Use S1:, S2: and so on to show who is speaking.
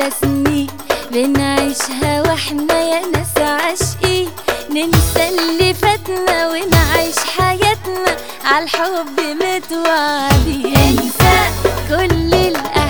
S1: أحلى سنين بنعيشها واحنا يا ناس عاشقين ننسى اللي فاتنا ونعيش حياتنا عالحب متوعدين انسى كل الأحلام